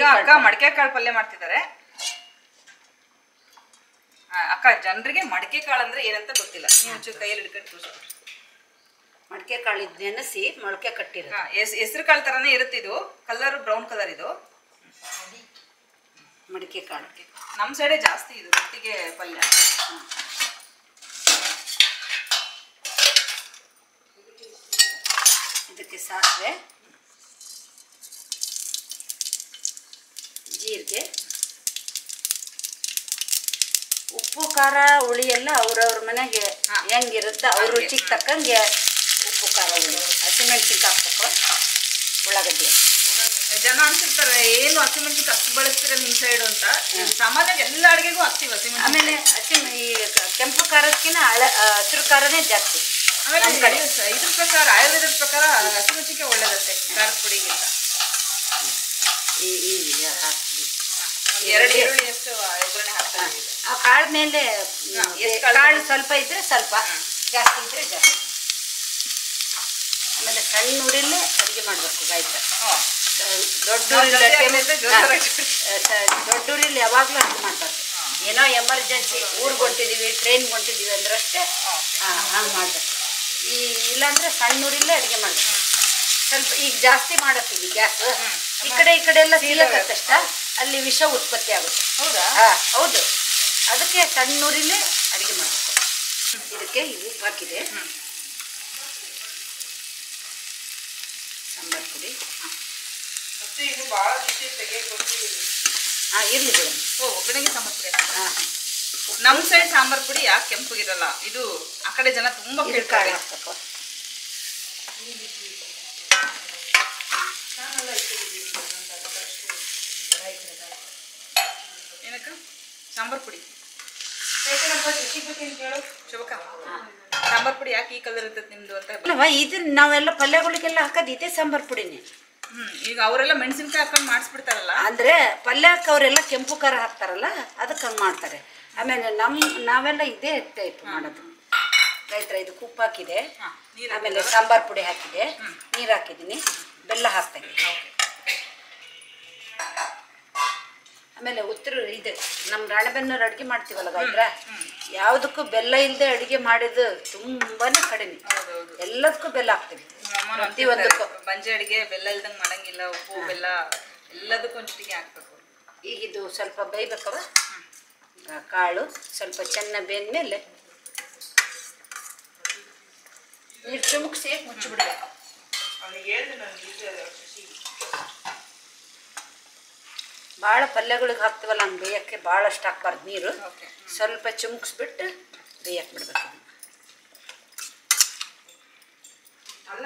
ಅಕ್ಕ ಮಡಿಕೆ ಕಾಳು ಪಲ್ಯ ಮಾಡ್ತಿದ್ದಾರೆ ಆ, ಅಕ್ಕ ಜನರಿಗೆ ಮಡಿಕೆ ಕಾಳು ಅಂದ್ರೆ ಏನಂತ ಗೊತ್ತಿಲ್ಲ ನೀವು ಒಂಚೂರು ಕೈಯಲ್ಲಿ ಹಿಡ್ಕೊಂಡು ತೋರ್ಸು. ಮಡಿಕೆ ಕಾಳು ಇದ್ ನೆನೆಸಿ ಮೊಳಕೆ ಕಟ್ಟಿರೋದು ಹಾ, ಹೆಸ್- ಹೆಸ್ರು ಕಾಳು ತರನೇ ಇರುತ್ತೆ ಇದು ಕಲರ್ ಬ್ರೌನ್ ಕಲರ್ ಇದು ಮಡಿಕೆ ಕಾಳು ನಮ್ಮ ಸೈಡೇ ಜಾಸ್ತಿ ಇದು ರೊಟ್ಟಿಗೆ ಪಲ್ಯ ಇದಕ್ಕೆ ಸಾಸಿವೆ ಜೀರಿಗೆ ಉಪ್ಪು ಖಾರ ಹುಳಿ ಎಲ್ಲ ಅವ್ರವ್ರ ಮನೆಗೆ ಹಾ. ಹೆಂಗಿರುತ್ತೆ ಅವ್ರ ಹಾಗೆ, ರುಚಿಗೆ ತಕ್ಕಂಗೆ ಉಪ್ಪು ಖಾರ ಹುಳಿ ಹಸಿಮೆಣ್ಸಿನ್ಕಾಯಿ ಹಾಕ್ಬೇಕು ಉಳ್ಳಾಗಡ್ಡಿ ಜನ ಅನ್ಸಿರ್ತಾರೆ ಏನು ಹಸಿಮೆಣಸಿಗೆ ಅಷ್ಟು ಬಳಸ್ತೀರ ನಿಮ್ ಸೈಡ್ ಅಂತ ಸಾಮಾನ್ಯವಾಗಿ ಎಲ್ಲ ಅಡಿಗೆಗೂ ಹಾಕ್ತಿವಿ ಹಸಿಮೆಣಸಿನ ಆಮೇಲೆ ಹಸಿ ಈ ಕ- ಕೆಂಪು ಖಾರಕ್ಕಿಂತ ಹಳ ಹಸಿರು ಖಾರನೇ ಜಾಸ್ತಿ ಆಮೇಲೆ ನಮ್ ಕಡೆ. ಇದು ಸ- ಇದ್ರ ಪ್ರಕಾರ ಆಯುರ್ವೇದದ ಪ್ರಕಾರ ಹಸಿಮೆಣಸಿಗೆ ಒಳ್ಳೇದಂತೆ ಖಾರದ ಪುಡಿಗಿಂತ ಈ ಈ ಹಾಕ್ಬೇಕು ಒಂದ್ ಎರಡು ಈರುಳ್ಳಿಯಷ್ಟು ಒಗ್ಗರಣೆ ಹಾಕ್ತಾರೆ ಈಗ. ಆ ಕಾಳು ಮೇಲೆ ಹಾ, ಮ್, ಎಷ್ಟ್ ಕಾಳು ಕಾಳು ಸ್ವಲ್ಪ ಇದ್ರೆ ಸ್ವಲ್ಪ ಜಾಸ್ತಿ ಇದ್ರೆ ಜಾಸ್ತಿ ಆಮೇಲೆ ಸಣ್ಣ ಉರಿಲೇ ಅಡುಗೆ ಮಾಡಬೇಕು ಗಾಯತ್ರ ಹಾ. ದೊಡ್ಡ ನಾವ್ ಉರಿಲಿ ಜಲ್ದಿ ಕೆಮ್ಮು- ಆಗ್ತೈತೆ, ಜೋರಾಗಿ ಹಾ, ಸ- ದೊಡ್ಡ ಉರಿಲಿ ಯಾವಾಗಲೂ ಅಡುಗೆ ಮಾಡಬಾರ್ದು ಏನೋ ಎಮರ್ಜೆನ್ಸಿ ಊರಿಗೆ ಹೊಂಟಿದೀವಿ ಟ್ರೈನ್ಗೆ ಹೊಂಟಿದೀವಿ ಅಂದ್ರೆ ಅಷ್ಟೇ ಹಂಗೆ ಮಾಡಬೇಕು ಈ ಇಲ್ಲಾಂದ್ರೆ ಸಣ್ಣ ಉರಿಲೇ ಅಡುಗೆ ಮಾಡಬೇಕು ಸ್ವಲ್ಪ ಈಗ ಜಾಸ್ತಿ ಮಾಡತ್ತೀವಿ ಗ್ಯಾಸ್ ಈ ಕಡೆ ಈ ಕಡೆ ಎಲ್ಲ ಸಿಲಕತ್ತಷ್ಟ ಅಲ್ಲಿ ವಿಷ ಉತ್ಪತ್ತಿ ಆಗುತ್ತೆ ಹೌದಾ ಹಾ ಹೌದು ಅದಕ್ಕೆ ಸಣ್ಣ ಉರಿಲೇ ಅಡುಗೆ ಮಾಡಬೇಕು ಇದಕ್ಕೆ ಈ ಉಪ್ಪು ಹಾಕಿದೆ ಸಾಂಬಾರು ಪುಡಿ ಮತ್ತೆ ಇದು ಬಹಳ ರುಚಿ ತೆಗೆದು ಹಾಂ ಇರಲಿ ಬಿಡೋಣ ಓ ಒಗ್ಗರಣೆಗೆ ಸಾಂಬಾರ್ ಪುಡಿ ಹಾಕ್ತಾರೆ. ಹಾಂ ನಮ್ ಸೈಡ್ ಸಾಂಬಾರ್ ಪುಡಿ ಯಾಕೆ ಕೆಂಪಗಿರಲ್ಲ ಇದು ಆ ಕಡೆ ಜನ ತುಂಬಾ ಇದು ಕೇಳ್ತಾರೆ ಕಾಳು ಹಾಕ್ಬೇಕು ಏನಕ್ಕ ಸಾಂಬಾರ್ ಪುಡಿ ಶುಭಕ ಸಾಂಬಾರ್ ಪುಡಿ ಯಾಕೆ ಈ ಕಲರ್ ಇರ್ತದೆ ನಿಮ್ದು ಅಂತ ಅಲ್ಲವಾ ಇದು ನಾವೆಲ್ಲ ಪಲ್ಯಗಳಿಗೆಲ್ಲ ಹಾಕೋದು ಇದೇ ಸಾಂಬಾರು ಪುಡಿನೇ ಹ್ಮ್ ಈಗ ಅವರೆಲ್ಲ ಮೆಣಸಿನ್ಕಾಯಿ ಹಾಕೊಂಡು ಮಾಡಿಸ್ಬಿಡ್ತಾರಲ್ಲ ಅಂದರೆ ಪಲ್ಯಕ್ಕೆ ಅವರೆಲ್ಲ ಕೆಂಪು ಖಾರ ಹಾಕ್ತಾರಲ್ಲ ಅದಕ್ಕೆ ಹಂಗೆ ಮಾಡ್ತಾರೆ ಆಮೇಲೆ ನಮ್ಮ ನಾವೆಲ್ಲ ಇದೇ ಟೈಪ್ ಮಾಡೋದು ರೈತರ ಇದಕ್ಕೆ ಉಪ್ಪು ಹಾಕಿದೆ ಹಾ, ನೀರ್ ಆಮೇಲೆ ಸಾಂಬಾರು ಪುಡಿ ಹಾಕಿದೆ ನೀರು ಹಾಕಿದ್ದೀನಿ ಬೆಲ್ಲ ಹಾಕ್ತಾ ಇದ್ದೀನಿ ಆಮೇಲೆ ಉತ್ತರ ಇದು ನಮ್ಮ ರಾಣೆಬೆನ್ನೂರು ಅಡುಗೆ ಮಾಡ್ತೀವಲ್ಲ ಗಾಯತ್ರ ಯಾವುದಕ್ಕೂ ಬೆಲ್ಲ ಇಲ್ಲದೆ ಅಡುಗೆ ಮಾಡಿದ್ದು ತುಂಬಾನೇ ಕಡಿಮೆ ಹೌದೌದು ಎಲ್ಲದಕ್ಕೂ ಬೆಲ್ಲ ಹಾಕ್ತೀವಿ ಅಮ್ಮನ ಪ್ರತಿಯೊಂದಕ್ಕೂ ಬಂಜೆ ಅಡಿಗೆ ಬೆಲ್ಲ ಇಲ್ದಂಗ್ ಮಾಡಂಗಿಲ್ಲ ಉಪ್ಪು ಬೆಲ್ಲ ಎಲ್ಲದಕ್ಕೂ ಒಂಚೂಟಿಗೆ ಹಾಕ್ಬೇಕು ಈಗ ಇದು ಸ್ವಲ್ಪ ಬೇಯ್ಬೇಕವ ಆ ಕಾಳು ಸ್ವಲ್ಪ ಚೆನ್ನಾಗಿ ಬೇಂದ್ಮೇಲೆ ನೀರು ಚುಮುಕ್ಸಿ ಮುಚ್ಚಿಬಿಡ್ಬೇಕು ಭಾಳ ಪಲ್ಯಗಳಿಗೆ ಹಾಕ್ತೀವಲ್ಲ ಹಂಗೆ ಬೇಯಕ್ಕೆ ಭಾಳಷ್ಟು ಹಾಕ್ಬಾರ್ದು ನೀರು ಓಕೆ ಸ್ವಲ್ಪ ಚುಮುಕ್ಸ್ಬಿಟ್ಟು ಬೇಯಕ್ಕೆ ಬಿಡ್ಬೇಕು ಇದನ್ನ. ಅಲ್ಲ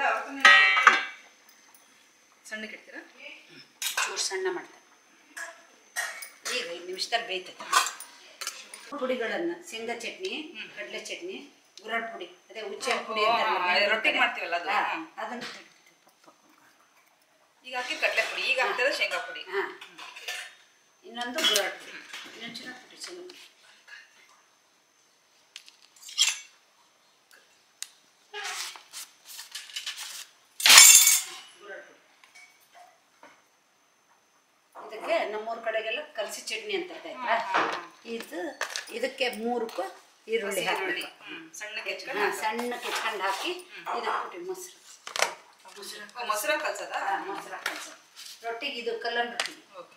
ಸಣ್ಣಕ್ಕೆ ಇಡ್ತೀರಾ ಚೂರು ಸಣ್ಣ ಮಾಡ್ತಾರೆ ಈಗ ಐದು ನಿಮಿಷದಲ್ಲಿ ಬೇಯ್ತದೆ ಪುಡಿಗಳನ್ನು ಶೇಂಗಾ ಚಟ್ನಿ ಕಡಲೆ ಚಟ್ನಿ ಗುರಾಳ್ ಪುಡಿ ಅದೇ ಹುಚ್ಚೆ ಪುಡಿ ಓ, ಅಂತಾರಲ್ಲ, ಹಾ, ಬೇರೆ ರೊಟ್ಟಿಗೆ ಕಡೆ. ಮಾಡ್ತೀವಲ್ಲ ಅದು. ಹಾ, ಹ್ಮ್. ಅದನ್ನ ಈಗ ಹಾಕಿ ಕಡಲೆ ಪುಡಿ ಈಗ ಹಾಕ್ತಿರೋದು ಶೇಂಗಾ ಪುಡಿ ಹಾಂ ಇನ್ನೊಂದು ಗುರಾಳ್ ಪುಡಿ ಇನ್ನೊಂದು ಚೆನ್ನಾಗಿ ಪುಡಿ ಚೆನ್ನಾಗಿ ಗುರಾಳ್ ಪುಡಿ. ಇದಕ್ಕೆ ನಮ್ಮೂರ ಕಡೆಗೆಲ್ಲ ಕಲಸಿ ಚಟ್ನಿ ಅಂತ ಆಯ್ತಾ ಇದು ಇದಕ್ಕೆ ಮೂರಕ್ಕೂ ಈರುಳ್ಳಿ ಈರುಳ್ಳಿ ಹಾಕಬೇಕು ಹ್ಮ್. ಸಣ್ಣಕ್ಕೆ ಹೆಚ್ಕೊಂಡು ಹಾಂ ಸಣ್ಣ ಕೆಚ್ಕೊಂಡು ಹಾಕಿ ಇದಕ್ಕೆ ಪುಡಿ ಮೊಸರು ಮೊಸರು ಓ, ಮೊಸರು ಕಲ್ಸದ ಹಾಂ ಮೊಸರು ಹಾಕಿ ರೊಟ್ಟಿಗೆ ಇದು ಕಲ್ಲನ್ ರೊಟ್ಟಿ ಓಕೆ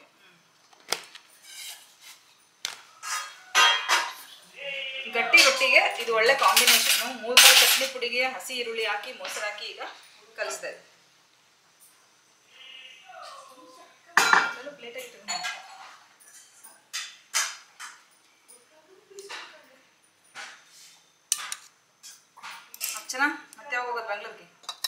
ಗಟ್ಟಿ ರೊಟ್ಟಿಗೆ ಇದು ಒಳ್ಳೆ ಕಾಂಬಿನೇಷನ್ ಮೂರು ಥರ ಚಟ್ನಿ ಪುಡಿಗೆ ಹಸಿ ಈರುಳ್ಳಿ ಹಾಕಿ ಮೊಸರು ಹಾಕಿ ಈಗ ಕಲಿಸ್ತಾ ಇದೆ ಪ್ಲೇಟ್ ಇಟ್ಟು ಅರ್ಚನಾ ಮತ್ತೆ ಯಾವಾಗ ಹೋಗೋದು ಬೆಂಗಳೂರಿಗೆ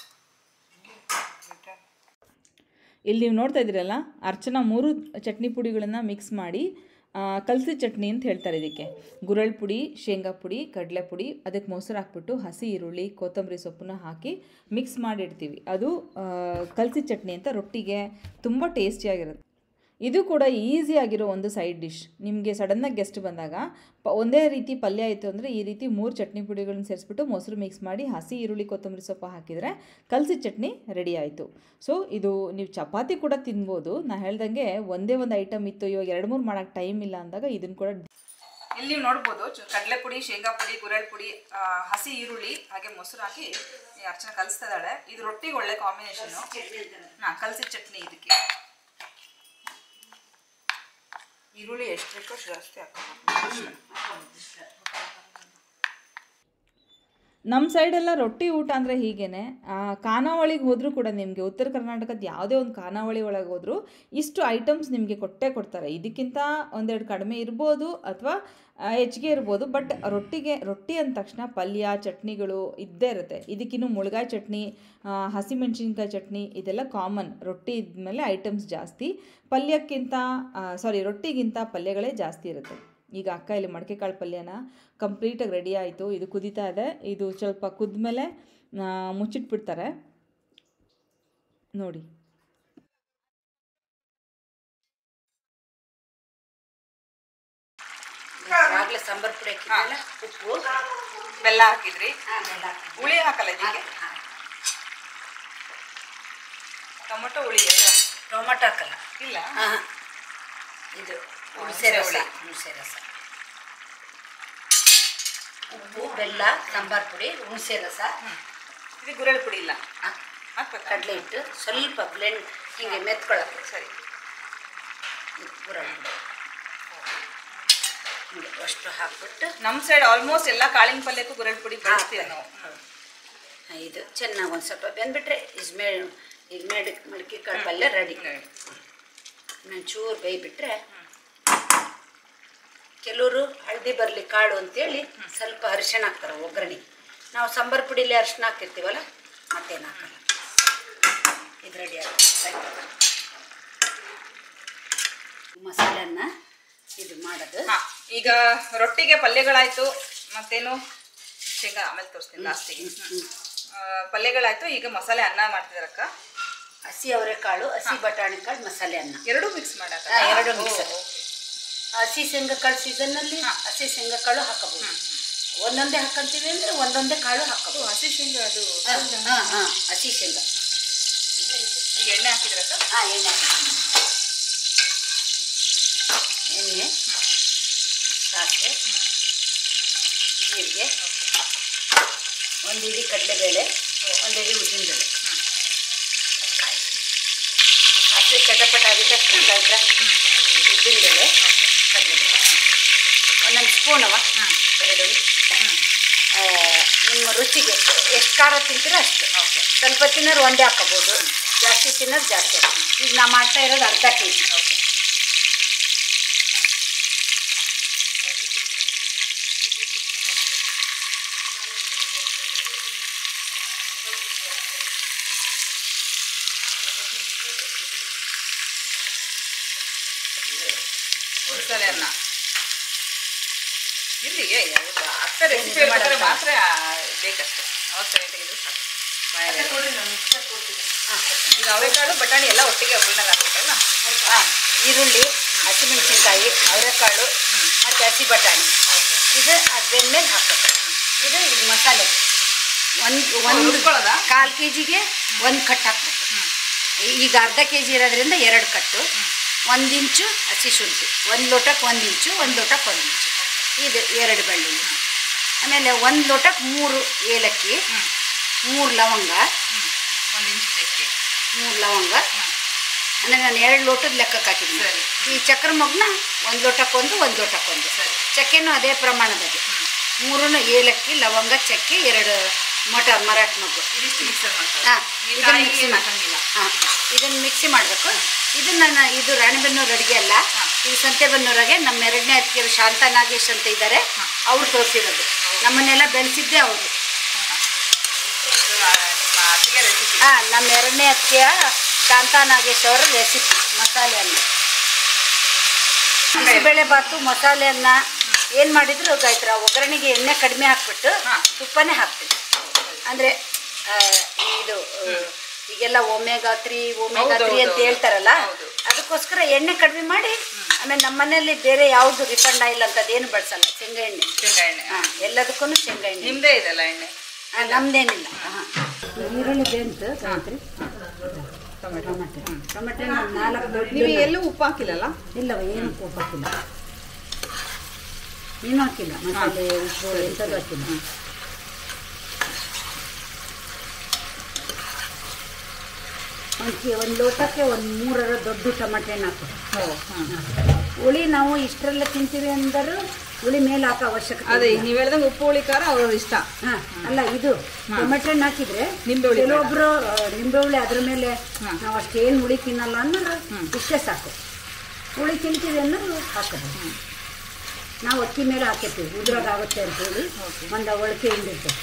ಇಲ್ಲಿ ನೀವು ನೋಡ್ತಾ ಇದ್ದೀರಲ್ಲ ಅರ್ಚನಾ ಮೂರು ಚಟ್ನಿ ಪುಡಿಗಳನ್ನು ಮಿಕ್ಸ್ ಮಾಡಿ ಕಲಸಿ ಚಟ್ನಿ ಅಂತ ಹೇಳ್ತಾರೆ ಇದಕ್ಕೆ ಗುರಳ್ ಪುಡಿ ಶೇಂಗಾ ಪುಡಿ ಕಡಲೆ ಪುಡಿ ಅದಕ್ಕೆ ಮೊಸರು ಹಾಕ್ಬಿಟ್ಟು ಹಸಿ ಈರುಳ್ಳಿ ಕೊತ್ತಂಬರಿ ಸೊಪ್ಪನ್ನ ಹಾಕಿ ಮಿಕ್ಸ್ ಮಾಡಿಡ್ತೀವಿ ಅದು ಕಲಸಿ ಚಟ್ನಿ ಅಂತ ರೊಟ್ಟಿಗೆ ತುಂಬ ಟೇಸ್ಟಿಯಾಗಿರುತ್ತೆ ಇದು ಕೂಡ ಈಸಿ ಆಗಿರೋ ಒಂದು ಸೈಡ್ ಡಿಶ್ ನಿಮಗೆ ಸಡನ್ನಾಗಿ ಗೆಸ್ಟ್ ಬಂದಾಗ ಪ ಒಂದೇ ರೀತಿ ಪಲ್ಯ ಆಯಿತು ಅಂದರೆ ಈ ರೀತಿ ಮೂರು ಚಟ್ನಿ ಪುಡಿಗಳನ್ನ ಸೇರಿಸ್ಬಿಟ್ಟು ಮೊಸರು ಮಿಕ್ಸ್ ಮಾಡಿ ಹಸಿ ಈರುಳ್ಳಿ ಕೊತ್ತಂಬರಿ ಸೊಪ್ಪು ಹಾಕಿದರೆ ಕಲಸಿದ ಚಟ್ನಿ ರೆಡಿ ಆಯಿತು ಸೊ ಇದು ನೀವು ಚಪಾತಿ ಕೂಡ ತಿನ್ಬೋದು ನಾ ಹೇಳ್ದಂಗೆ ಒಂದೇ ಒಂದು ಐಟಮ್ ಇತ್ತು ಇವಾಗ ಎರಡು ಮೂರು ಮಾಡೋಕ್ಕೆ ಟೈಮ್ ಇಲ್ಲ ಅಂದಾಗ ಇದನ್ನು ಕೂಡ ಇಲ್ಲಿ ನೀವು ನೋಡ್ಬೋದು ಚು- ಕಡಲೆ ಪುಡಿ ಶೇಂಗಾ ಪುಡಿ ಗುರೆಳ್ ಪುಡಿ ಆ, ಹಸಿ ಈರುಳ್ಳಿ ಹಾಗೆ ಮೊಸರು ಹಾಕಿ ಈ ಅರ್ಚನೆ ಕಲಿಸ್ತಾ ಇದ್ದಾಳೆ ಇದು ರೊಟ್ಟಿಗೆ ಒಳ್ಳೆ ಕಾಂಬಿನೇಷನ್ ಹಾ ಕಲಸಿದ ಚಟ್ನಿ ಇದಕ್ಕೆ ಈರುಳ್ಳಿ ಎಷ್ಟು ಬೇಕೋ ಅಷ್ಟು ಜಾಸ್ತಿ ಹಾಕೋಬೇಕು ನಮ್ಮ ಸೈಡೆಲ್ಲ ರೊಟ್ಟಿ ಊಟ ಅಂದರೆ ಹೀಗೇನೆ ಆ, ಖಾನಾವಳಿಗೆ ಹೋದರೂ ಕೂಡ ನಿಮಗೆ ಉತ್ತರ ಕರ್ನಾಟಕದ ಯಾವುದೇ ಒಂದು ಖಾನಾವಳಿ ಒಳಗೆ ಹೋದರೂ ಇಷ್ಟು ಐಟಮ್ಸ್ ನಿಮಗೆ ಕೊಟ್ಟೇ ಕೊಡ್ತಾರೆ ಇದಕ್ಕಿಂತ ಒಂದೆರಡು ಕಡಿಮೆ ಇರ್ಬೋದು ಅಥವಾ ಹೆಚ್ಚಿಗೆ ಇರ್ಬೋದು ಬಟ್ ರೊಟ್ಟಿಗೆ ರೊಟ್ಟಿ ಅಂದ ತಕ್ಷಣ ಪಲ್ಯ ಚಟ್ನಿಗಳು ಇದ್ದೇ ಇರುತ್ತೆ ಇದಕ್ಕಿನ್ನು ಮುಳುಗಾಯಿ ಚಟ್ನಿ ಆ, ಹಸಿಮೆಣಸಿನ್ಕಾಯಿ ಚಟ್ನಿ ಇದೆಲ್ಲ ಕಾಮನ್ ರೊಟ್ಟಿ ಇದ್ಮೇಲೆ ಐಟಮ್ಸ್ ಜಾಸ್ತಿ ಪಲ್ಯಕ್ಕಿಂತ ಸಾರಿ ರೊಟ್ಟಿಗಿಂತ ಪಲ್ಯಗಳೇ ಜಾಸ್ತಿ ಇರುತ್ತೆ ಈಗ ಅಕ್ಕ ಇಲ್ಲಿ ಮಡಕೆ ಕಾಳು ಪಲ್ಯನ ಕಂಪ್ಲೀಟಾಗಿ ರೆಡಿ ಆಯಿತು ಇದು ಕುದೀತಾ ಇದೆ ಇದು ಸ್ವಲ್ಪ ಕುದ್ಮೇಲೆ ಆ, ಮುಚ್ಚಿಟ್ಬಿಡ್ತಾರೆ ನೋಡಿ ಆಗಲೇ ಸಾಂಬಾರ್ ಪುಡಿ ಹಾಕಿದ್ನಲ್ಲ ಉಪ್ಪು ಬೆಲ್ಲ ಹಾಕಿದ್ರಿ ಹಾ, ಬೆಲ್ಲ ಹಾಕಿದ್ನಿ. ಹುಳಿ ಹಾಕಲ್ಲ ಇದಕ್ಕೆ ಹಾ, ಟೊಮೊಟೊ ಹುಳಿ ಎಲ್ಲ ಟೊಮೊಟೊ ಹಾಕಲ್ಲ ಇಲ್ಲ ಹಾ, ಹಾ. ಇದು ಹುಣಸೆ ರಸ ಹುಳಿ. ಹುಣಸೆ ರಸ ಉಪ್ಪು ಬೆಲ್ಲ ಸಾಂಬಾರ್ ಪುಡಿ ಹುಣಸೆ ರಸ ಇದು ಗುರೆಳ್ ಪುಡಿ ಇಲ್ಲ ಹಾ, ಹಾಕ್ಬೇಕಾ ಕಡಲೆ ಹಿಟ್ಟು ಸ್ವಲ್ಪ ಬ್ಲೆಂಡ್ ಹಿಂಗೆ ಮೆತ್ಕೊಳಕ್ಕೆ ಸರಿ ಇದು ಪೂರ ಹಿಂಗೆ ಅಷ್ಟು ಹಾಕ್ಬಿಟ್ಟು ನಮ್ಮ ಸೈಡ್ ಆಲ್ಮೋಸ್ಟ್ ಎಲ್ಲ ಕಾಳಿನ ಪಲ್ಯಕ್ಕೂ ಗುರೆಳ್ ಪುಡಿ ಬಳಸ್ತೀವಿ ನಾವು ಹಾ, ಇದು ಚೆನ್ನಾಗಿ ಒಂದು ಸ್ವಲ್ಪ ಬೆಂದ್ಬಿಟ್ರೆ ಇಸ್ಮೇ ಇದು ಮೇಡ್ ಮಡಿಕೆ ಕಾಳು ಪಲ್ಯ ರೆಡಿ ನಾನು ಚೂರು ಬೇಯ್ಬಿಟ್ರೆ ಕೆಲವರು ಹಳದಿ ಬರಲಿ ಕಾಳು ಅಂತೇಳಿ ಸ್ವಲ್ಪ ಅರಿಶಿಣ ಹಾಕ್ತಾರೆ ಒಗ್ಗರಣೆ ನಾವು ಸಾಂಬಾರು ಪುಡಿಲಿ ಅರಿಶಿಣ ಹಾಕಿರ್ತೀವಲ್ಲ ಮತ್ತೇನು ಹಾಕಲ್ಲ ಇದು ರೆಡಿ ಆಗುತ್ತೆ ಮಸಾಲೆನ ಇದು ಮಾಡೋದು ಹಾ ಈಗ ರೊಟ್ಟಿಗೆ ಪಲ್ಯಗಳಾಯ್ತು ಮತ್ತೇನು ಶೇಂಗಾ ಆಮೇಲೆ ತೋರಿಸ್ತೀನಿ ಲಾಸ್ಟಿಗೆ ಪಲ್ಯಗಳಾಯ್ತು ಈಗ ಮಸಾಲೆ ಅನ್ನ ಮಾಡ್ತಿದಾರಕ್ಕ ಹಸಿ ಅವರೆಕಾಳು ಹಸಿ ಬಟಾಣಿ ಕಾಳು ಮಸಾಲೆ ಅನ್ನ ಎರಡೂ ಮಿಕ್ಸ್ ಮಾಡಕ್ಕ ಹಾ, ಎರಡೂ mix. ಹಸಿ ಶೇಂಗಾಕಾಳು ಸೀಸನ್ನಲ್ಲಿ ಹಸಿ ಶೇಂಗಾಕಾಳು ಹಾಕಬಹುದು ಒಂದೊಂದೇ ಹಾಕಂತೀವಿ ಅಂದ್ರೆ ಒಂದೊಂದೇ ಕಾಳು ಹಾಕಬಹುದು ಹಸಿ ಶೇಂಗಾ ಅದು ಹಾಂ ಹಾಂ ಹಸಿ ಶೇಂಗಾ ಈಗ ಎಣ್ಣೆ ಹಾಕಿದ್ರಕ್ಕ ಹಾಂ ಎಣ್ಣೆ ಹಾಕ್ತೀನಿ. ಎಣ್ಣೆ ಸಾಸಿವೆ ಜೀರಿಗೆ ಒಂದು ಇಡೀ ಕಡಲೆಬೇಳೆ ಒಂದು ಇಡೀ ಉದ್ದಿನಬೇಳೆ ಕಾಯಿ ಸಾಸಿವೆ ಚಟಪಟ ಆದ ತಕ್ಷಣ ಗಾಯತ್ರ ಉದ್ದಿನಬೇಳೆ ಕಡಲೆಬೇಳೆ ಒಂದೊಂದು ಸ್ಪೂನ್ ಅವ ಎರಡು ಆ, ನಿಮ್ಮ ರುಚಿಗೆ ಎಷ್ಟು ಖಾರ ತಿಂತೀರೋ ಅಷ್ಟು ಓಕೆ ಸ್ವಲ್ಪ ತಿನ್ನೋರು ಒಂದೇ ಹಾಕೋಬೋದು ಜಾಸ್ತಿ ತಿನ್ನೋರು ಜಾಸ್ತಿ ಹಾಕ್ಬೋದು ಈಗ ನಾ ಮಾಡ್ತಾ ಇರೋದು ಅರ್ಧ ಕೆ ಜಿ ಓಕೆ ಮಸಾಲೆ ಅನ್ನ ಇಲ್ಲಿ ಅತ್ತ ರೆಸಿಪಿ ಮಾಡಿದ್ರೆ ಮಾತ್ರ ಬೇಕಷ್ಟೆ ಅವಸ್ಥೆ ತೆಗೆದ್ರೆ ಸಾಕು ಬಾಯಲ್ಲಿ. ಹಾಂ ಈಗ ಅವರೆಕಾಳು ಬಟಾಣಿ ಎಲ್ಲ ಒಟ್ಟಿಗೆ ಒಗ್ಗರಣೆಗೆ ಹಾಕ್ಬೇಕಲ್ಲ ಹಾಂ ಈರುಳ್ಳಿ ಹಸಿಮೆಣಸಿನ್ಕಾಯಿ ಅವರೆಕಾಳು ಮತ್ತು ಹಸಿ ಬಟಾಣಿ ಇದು ಅದು ಬೆಂದ್ಮೇಲೆ ಹಾಕ್ಬೇಕು ಇದು ಇದು ಮಸಾಲೆ ಒಂದು ಒಂದು ರುಬ್ಕೊಳ್ಳೋದಾ? ಕಾಲು ಕೆ ಜಿಗೆ ಒಂದು ಕಟ್ ಹಾಕ್ಬೇಕು ಈಗ ಅರ್ಧ ಕೆ ಜಿ ಇರೋದ್ರಿಂದ ಎರಡು ಕಟ್ಟು ಒಂದು ಇಂಚು ಹಸಿ ಶುಂಠಿ ಒಂದು ಲೋಟಕ್ಕೆ ಒಂದು ಇಂಚು ಒಂದು ಲೋಟಕ್ಕೆ ಒಂದು ಇಂಚು ಇದು ಎರಡು ಬೆಳ್ಳುಳ್ಳಿ ಆಮೇಲೆ ಒಂದು ಲೋಟಕ್ಕೆ ಮೂರು ಏಲಕ್ಕಿ ಮೂರು ಲವಂಗ ಒಂದು ಇಂಚ್ ಚಕ್ಕೆ ಮೂರು ಲವಂಗ ಅಂದರೆ ನಾನು ಎರಡು ಲೋಟದ ಲೆಕ್ಕಕ್ಕೆ ಹಾಕಿದ್ದೀನಿ ಸರಿ. ಈ ಚಕ್ರ ಮಗ್ನ ಒಂದು ಲೋಟಕ್ಕೊಂದು ಒಂದು ಲೋಟಕ್ಕೊಂದು ಸರಿ. ಚಕ್ಕೆನೂ ಅದೇ ಪ್ರಮಾಣದಾಗೆ ಮೂರನ್ನು ಏಲಕ್ಕಿ ಲವಂಗ ಚಕ್ಕೆ ಎರಡು ಮೊಟ ಮರಾಠ ಮಗ್ಗು ಇದಿಷ್ಟು ಮಿಕ್ಸರ್ ಮಾಡ್ತಾರೆ ಹಾಂ ಈ ಇದನ್ನು ಕಾಯಿ ಮಿಕ್ಸಿ ಏನು ಮಾಡಿ ಹಾಕಂಗಿಲ್ಲ ಹಾಂ ಇದನ್ನು ಮಿಕ್ಸಿ ಮಾಡಬೇಕು ಇದನ್ನು ನಾನು ಇದು ರಾಣಿಬೆನ್ನೂರು ಅಡುಗೆ ಅಲ್ಲ ಇದು ಸಂತೆಬೆನ್ನೂರಾಗೆ ನಮ್ಮ ಎರಡನೇ ಅತ್ತಿಗೆರು ಶಾಂತ ನಾಗೇಶ್ ಅಂತ ಇದ್ದಾರೆ ಅವ್ರು ತೋರಿಸಿರೋದು ನಮ್ಮನ್ನೆಲ್ಲ ಬೆಳೆಸಿದ್ದೆ ಅವರು ಇದು, ಆ, ನಿಮ್ಮ ಅತ್ತಿಗೆ ರೆಸಿಪಿ ಹಾಂ ನಮ್ಮ ಎರಡನೇ ಅತ್ತಿಗೆಯ ಶಾಂತ ನಾಗೇಶ್ ಅವರ ರೆಸಿಪಿ ಮಸಾಲೆ ಅನ್ನ ಬಿಸಿಬೇಳೆ ಬಾತು ಮಸಾಲೆ ಅನ್ನ ಏನು ಮಾಡಿದ್ರು ಗಾಯತ್ರ ಒಗ್ಗರಣೆಗೆ ಎಣ್ಣೆ ಕಡಿಮೆ ಹಾಕ್ಬಿಟ್ಟು ಹಾ. ತುಪ್ಪನೇ ಹಾಕ್ತೀವಿ ಅಂದರೆ ಇದು ಆ, ಈಗೆಲ್ಲ ಒಮೆಗಾ ತ್ರೀ ಒಮೆಗಾ ಹೌದು, ತ್ರೀ ಅಂತ ಹೌದು, ಹೇಳ್ತಾರಲ್ಲ ಹೌದು. ಅದು ಅದಕ್ಕೋಸ್ಕರ ಎಣ್ಣೆ ಕಡಿಮೆ ಮಾಡಿ ಆಮೇಲೆ ನಮ್ಮ ಮನೆಯಲ್ಲಿ ಬೇರೆ ಯಾವುದು ರಿಫಂಡ್ ಆಯಿಲ್ ಅಂತದ್ದು ಏನು ಬಳಸಲ್ಲ ಶೇಂಗಾ ಎಣ್ಣೆ ಶೇಂಗಾ ಎಣ್ಣೆ ಹಾಂ ಎಲ್ಲದಕ್ಕೂ ಶೇಂಗಾ ಎಣ್ಣೆ ನಿಮ್ದೇ ಇದೆಲ್ಲ ಎಣ್ಣೆ ಆ, ನಮ್ದೇನಿಲ್ಲ ಹಾಂ ಈರುಳ್ಳಿ ಬೆಂತು ಸಾಯ್ತ್ರಿ ಟೊಮೆಟೊ ಟೊಮೆಟೊ ನಾಲ್ಕು ದೊಡ್ಡ ನೀವು ಎಲ್ಲೂ ಉಪ್ಪು ಹಾಕಿಲ್ಲಲ್ಲ ಇಲ್ಲವ ಏನು ಉಪ್ಪು ಹಾಕಿಲ್ಲ ಏನು ಹಾಕಿಲ್ಲ ಮಸಾಲೆ ಉಪ್ಪು ಎಂಥದ್ದು ಹಾಕಿಲ್ಲ ಒಂದು ಒಂದು ಲೋಟಕ್ಕೆ ಒಂದು ಮೂರರ ದೊಡ್ಡ ಟೊಮೆಟೊ ಹಣ್ಣು ಹಾಕು ಓ ಹಾಂ ಹುಳಿ ನಾವು ಇಷ್ಟರೆಲ್ಲ ತಿಂತೀವಿ ಅಂದರೂ ಹುಳಿ ಮೇಲೆ ಹಾಕೋ ಅವಶ್ಯಕತೆ ಅದೇ ಇಲ್ಲ. ನೀವು ಹೇಳ್ದಂಗೆ ಉಪ್ಪು ಹುಳಿ ಖಾರ ಅವ್ರ ಇಷ್ಟ ಹಾ, ಅಲ್ಲ ಇದು ಟೊಮೆಟೊ ಹಣ್ಣು ಹಾಕಿದ್ರೆ ನಿಂಬೆ ಹುಳಿ ಬೇಡ. ಕೆಲವೊಬ್ರು ಆ, ನಿಂಬೆ ಹುಳಿ ಅದ್ರ ಮೇಲೆ ನಾವು ಅಷ್ಟೇನು ಹುಳಿ ತಿನ್ನಲ್ಲ ಅನ್ನೋರು ಇಷ್ಟೇ ಸಾಕು ಹುಳಿ ತಿಂತೀವಿ ಅನ್ನೋರು ಹಾಕೋದು ನಾವು ಅಕ್ಕಿ ಮೇಲೆ ಹಾಕಿರ್ತೀವಿ ಉದ್ರಾಗ ಆಗುತ್ತೆ ಅಂತ ಹೇಳಿ ಒಂದು ಒಳಕೆ ಹಿಂಡಿರ್ತೇವೆ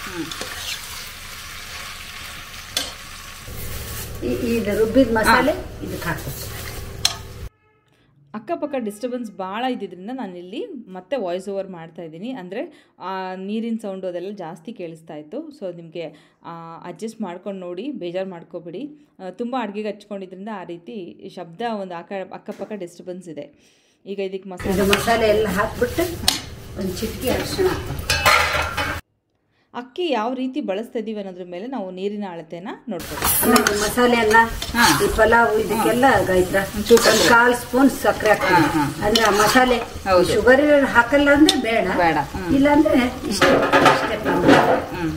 ಈ- ಇದು ರುಬ್ಬಿದ ಮಸಾಲೆ ಇದಕ್ಕೆ ಹಾಕ್ಬೇಕು ಅಕ್ಕಪಕ್ಕ ಡಿಸ್ಟರ್ಬೆನ್ಸ್ ಭಾಳ ಇದ್ದಿದ್ದರಿಂದ ನಾನಿಲ್ಲಿ ಮತ್ತೆ ವಾಯ್ಸ್ ಓವರ್ ಮಾಡ್ತಾ ಇದ್ದೀನಿ ಅಂದರೆ ನೀರಿನ ಸೌಂಡು ಅದೆಲ್ಲ ಜಾಸ್ತಿ ಕೇಳಿಸ್ತಾ ಇತ್ತು ಸೊ ನಿಮಗೆ ಅಡ್ಜಸ್ಟ್ ಮಾಡ್ಕೊಂಡು ನೋಡಿ ಬೇಜಾರು ಮಾಡ್ಕೋಬೇಡಿ ತುಂಬ ಅಡುಗೆಗೆ ಹಚ್ಕೊಂಡಿದ್ರಿಂದ ಆ ರೀತಿ ಶಬ್ದ ಒಂದು ಅಕ್ಕ ಅಕ್ಕಪಕ್ಕ ಡಿಸ್ಟರ್ಬೆನ್ಸ್ ಇದೆ ಈಗ ಇದಕ್ಕೆ ಮಸಾಲೆ ಇದು ಮಸಾಲೆ ಎಲ್ಲ ಹಾಕ್ಬಿಟ್ಟು ಒಂದು ಚಿಟಕಿ ಅರಿಶಿಣ ಹಾಕ್ಬೇಕು ಅಕ್ಕಿ ಯಾವ ರೀತಿ ಬಳಸ್ತಾ ಇದೀವಿ ಅನ್ನೋದ್ರ ಮೇಲೆ ನಾವು ನೀರಿನ ಅಳತೆನ ನೋಡ್ಕೋಬೇಕು ಆಮೇಲೆ ಈ ಮಸಾಲೆಯನ್ನ ಈ ಪಲಾವ್ ಇದಕ್ಕೆಲ್ಲ ಗಾಯತ್ರ ಒಂದು ಕಾಲ್ ಸ್ಪೂನ್ ಸಕ್ಕರೆ ಹಾಕ್ತೀವಿ ಅಂದ್ರೆ ಆ ಮಸಾಲೆ ಶುಗರ್ ಹಾಕಲ್ಲ ಅಂದ್ರೆ ಬೇಡ ಬೇಡ. ಇಲ್ಲ ಅಂದ್ರೆ ಇಷ್ಟೇ ಇಷ್ಟೇ ಪ್ರಮಾಣ. ಹ್ಞೂ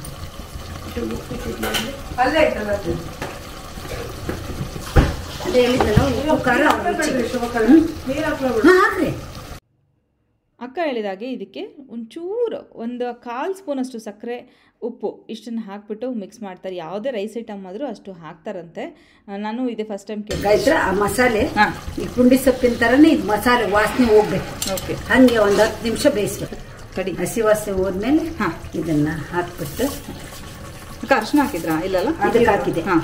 ಅದೇ ಹೇಳಿದ್ನಲ್ಲ ಉಪ್ಪು ಖಾರ ಅವ್ರ ರುಚಿಗೆ. ಹ್ಮ್? ಹಾ, ಹಾಕ್ರಿ ಅಕ್ಕ ಹೇಳಿದಾಗೆ ಇದಕ್ಕೆ ಒಂಚೂರು ಒಂದು ಕಾಲು ಸ್ಪೂನಷ್ಟು ಸಕ್ಕರೆ ಉಪ್ಪು ಇಷ್ಟನ್ನು ಹಾಕ್ಬಿಟ್ಟು ಮಿಕ್ಸ್ ಮಾಡ್ತಾರೆ ಯಾವುದೇ ರೈಸ್ ಐಟಮ್ ಆದರೂ ಅಷ್ಟು ಹಾಕ್ತಾರಂತೆ ಆ, ನಾನು ಇದೇ ಫಸ್ಟ್ ಟೈಮ್ ಕೇಳಿ ಗಾಯತ್ರ ಆ ಮಸಾಲೆ ಹಾ. ಈ ಪುಂಡಿ ಸೊಪ್ಪಿನ ತರನೇ ಇದು ಮಸಾಲೆ ವಾಸನೆ ಹೋಗ್ಬೇಕು ಓಕೆ ಹಂಗೆ ಒಂದು ಹತ್ತು ನಿಮಿಷ ಬೇಯಿಸ್ಬೇಕು ತಡಿ ಹಸಿ ವಾಸನೆ ಹೋದ್ಮೇಲೆ ಹಾ. ಇದನ್ನ ಹಾಕ್ಬಿಟ್ಟು ಅಕ್ಕ ಅರ್ಶಿನ ಹಾಕಿದ್ರಾ ಇಲ್ಲಲ್ಲ ಇದಕ್ಕೆ ಹಾಕಿದೆ ಹಾಂ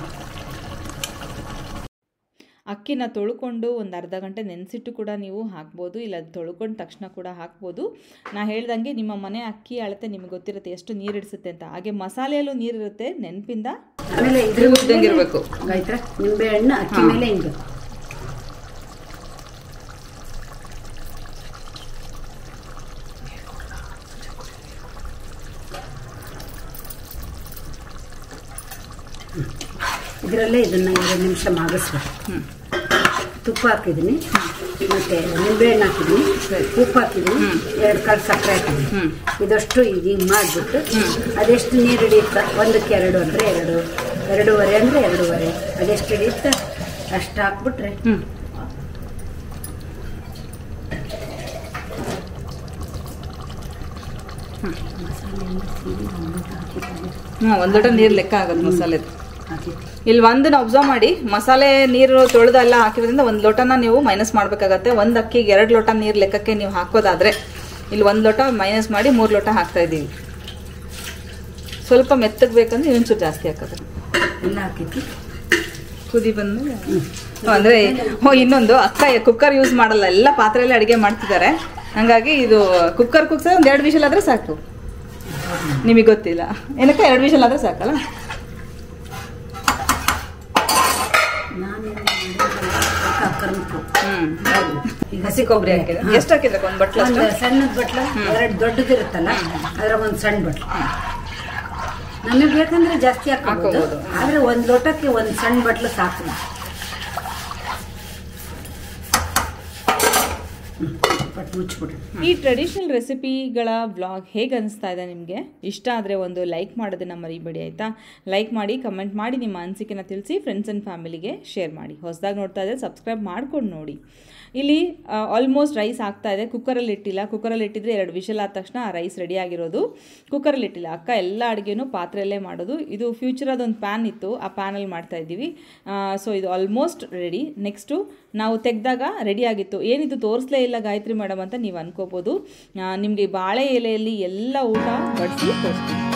ಅಕ್ಕಿನ ತೊಳ್ಕೊಂಡು ಒಂದು ಅರ್ಧ ಗಂಟೆ ನೆನೆಸಿಟ್ಟು ಕೂಡ ನೀವು ಹಾಕ್ಬೋದು ಇಲ್ಲ ಅದು ತೊಳ್ಕೊಂಡು ತಕ್ಷಣ ಕೂಡ ಹಾಕ್ಬೋದು ನಾ ಹೇಳ್ದಂಗೆ ನಿಮ್ಮ ಮನೆ ಅಕ್ಕಿ ಅಳತೆ ನಿಮಗೆ ಗೊತ್ತಿರುತ್ತೆ ಎಷ್ಟು ನೀರು ಇಡಿಸುತ್ತೆ ಅಂತ ಹಾಗೆ ಮಸಾಲೆಯಲ್ಲೂ ನೀರಿರುತ್ತೆ ನೆನಪಿಂದ ಆಮೇಲೆ ಇದ್ರ ಉದ್ದಂಗೆ ಇರಬೇಕು ಗಾಯತ್ರ ನಿಂಬೆ ಹಣ್ಣು ಅಕ್ಕಿ ಮೇಲೆ ಹಿಂಗಬೇಕು ಇದರಲ್ಲೇ ಇದನ್ನ ಎರಡು ನಿಮಿಷ ಮಾಗಿಸ್ಬೇಕು ತುಪ್ಪ ಹಾಕಿದ್ದೀನಿ ಮತ್ತೆ ನಿಂಬೆಹಣ್ಣು ಹಾಕಿದ್ದೀನಿ ಉಪ್ಪು ಹಾಕಿದ್ದೀನಿ ಎರಡು ಕಾಳು ಸಕ್ಕರೆ ಹಾಕಿದ್ದೀನಿ ಇದಷ್ಟು ಈಗ ಹಿಂಗೆ ಮಾಡಿಬಿಟ್ಟು ಅದೆಷ್ಟು ನೀರು ಹಿಡಿಯುತ್ತ ಒಂದಕ್ಕೆ ಎರಡು ಅಂದರೆ ಎರಡು ಎರಡೂವರೆ ಅಂದರೆ ಎರಡೂವರೆ ಅದೆಷ್ಟು ಹಿಡಿಯುತ್ತ ಅಷ್ಟು ಹಾಕ್ಬಿಟ್ರೆ ಹ್ಞೂ ಒಂದು ಲೋಟ ನೀರು ಲೆಕ್ಕ ಆಗುತ್ತೆ ಮಸಾಲೆದು ಹಾಕಿತ್ತು ಇಲ್ಲಿ ಒಂದನ್ನ ಅಬ್ಸರ್ವ್ ಮಾಡಿ ಮಸಾಲೆ ನೀರು ತೊಳೆದು ಎಲ್ಲ ಹಾಕಿದ್ರಿಂದ ಒಂದು ಲೋಟನ ನೀವು ಮೈನಸ್ ಮಾಡಬೇಕಾಗತ್ತೆ ಒಂದು ಅಕ್ಕಿಗೆ ಎರಡು ಲೋಟ ನೀರು ಲೆಕ್ಕಕ್ಕೆ ನೀವು ಹಾಕೋದಾದ್ರೆ ಇಲ್ಲಿ ಒಂದು ಲೋಟ ಮೈನಸ್ ಮಾಡಿ ಮೂರು ಲೋಟ ಹಾಕ್ತಾ ಇದ್ದೀವಿ ಸ್ವಲ್ಪ ಮೆತ್ತಗೆ ಬೇಕಂದ್ರೆ ಇನ್ನೊಂಚೂರು ಜಾಸ್ತಿ ಹಾಕೋದು ಎಲ್ಲ ಹಾಕಿತ್ತು ಕುದಿ ಬಂದ್ಮೇಲೆ ಅಂದರೆ ಓ ಇನ್ನೊಂದು ಅಕ್ಕ ಕುಕ್ಕರ್ ಯೂಸ್ ಮಾಡಲ್ಲ ಎಲ್ಲ ಪಾತ್ರೆಯಲ್ಲಿ ಅಡುಗೆ ಮಾಡ್ತಿದ್ದಾರೆ ಹಾಗಾಗಿ ಇದು ಕುಕ್ಕರ್ ಕುಗ್ಸಿದ್ರೆ ಒಂದು ಎರಡು ವಿಷಲ್ ಆದರೆ ಸಾಕು ನಿಮಗೆ ಗೊತ್ತಿಲ್ಲ ಏನಕ್ಕ ಎರಡು ವಿಷಲ್ ಆದರೆ ಸಾಕಲ್ಲ ನಾನು ಕರ್ಮಕು ಹ್ಮ್ ಹೌದು ಈಗ ಹಸಿ ಕೊಬ್ಬರಿ ಹಾಕಿದ್ರೆ ಎಷ್ಟು ಹಾಕಿದ್ರೆ ಒಂದು ಬಟ್ಲು ಅಷ್ಟು ಒಂದು ಸಣ್ಣದ ಬಟ್ಲ ಎರಡು ದೊಡ್ಡದಿರುತ್ತಲ್ಲ ಅದ್ರಾಗ ಒಂದು ಸಣ್ಣ ಬಟ್ಲು ನಮಗೆ ಬೇಕಂದ್ರೆ ಜಾಸ್ತಿ ಹಾಕೋಬಹುದು ಹಾಕ್ಕೋಬೋದು. ಆದ್ರೆ ಒಂದ್ ಲೋಟಕ್ಕೆ ಒಂದ್ ಸಣ್ಣ ಬಟ್ಲು ಸಾಕು ಹ್ಮ್. ಬಟ್ ಮುಚ್ಬಿಡ್ರಿ ಈ ಟ್ರೆಡಿಷನಲ್ ರೆಸಿಪಿಗಳ ವ್ಲಾಗ್ ಹೇಗೆ ಅನಿಸ್ತಾ ಇದೆ ನಿಮಗೆ ಇಷ್ಟ ಆದರೆ ಒಂದು ಲೈಕ್ ಮಾಡೋದನ್ನು ಮರಿಬೇಡಿ ಆಯಿತಾ ಲೈಕ್ ಮಾಡಿ ಕಮೆಂಟ್ ಮಾಡಿ ನಿಮ್ಮ ಅನಿಸಿಕೆನ ತಿಳಿಸಿ ಫ್ರೆಂಡ್ಸ್ ಆ್ಯಂಡ್ ಫ್ಯಾಮಿಲಿಗೆ ಶೇರ್ ಮಾಡಿ ಹೊಸದಾಗಿ ನೋಡ್ತಾ ಇದ್ದರೆ ಸಬ್ಸ್ಕ್ರೈಬ್ ಮಾಡ್ಕೊಂಡು ನೋಡಿ ಇಲ್ಲಿ ಆಲ್ಮೋಸ್ಟ್ ರೈಸ್ ಆಗ್ತಾ ಇದೆ ಕುಕ್ಕರಲ್ಲಿ ಇಟ್ಟಿಲ್ಲ ಕುಕ್ಕರಲ್ಲಿ ಇಟ್ಟಿದ್ರೆ ಎರಡು ವಿಷಲ್ ಆದ ತಕ್ಷಣ ಆ ರೈಸ್ ರೆಡಿ ಆಗಿರೋದು ಕುಕ್ಕರಲ್ಲಿ ಇಟ್ಟಿಲ್ಲ ಅಕ್ಕ ಎಲ್ಲ ಅಡುಗೆನೂ ಪಾತ್ರೆಯಲ್ಲೇ ಮಾಡೋದು ಇದು ಫ್ಯೂಚರ್ ಅದೊಂದು ಪ್ಯಾನ್ ಇತ್ತು ಆ ಪ್ಯಾನಲ್ಲಿ ಮಾಡ್ತಾ ಇದ್ದೀವಿ ಸೊ ಇದು ಆಲ್ಮೋಸ್ಟ್ ರೆಡಿ ನೆಕ್ಸ್ಟು ನಾವು ತೆಗೆದಾಗ ರೆಡಿ ಆಗಿತ್ತು ಏನಿದು ತೋರಿಸ್ಲೇ ಇಲ್ಲ ಗಾಯತ್ರಿ ಮೇಡಮ್ ಅಂತ ನೀವು ಅನ್ಕೋಬೋದು ನಿಮಗೆ ಬಾಳೆ ಎಲೆಯಲ್ಲಿ ಎಲ್ಲ ಊಟ ಬಡಿಸಿ ತೋರಿಸ್ತೀನಿ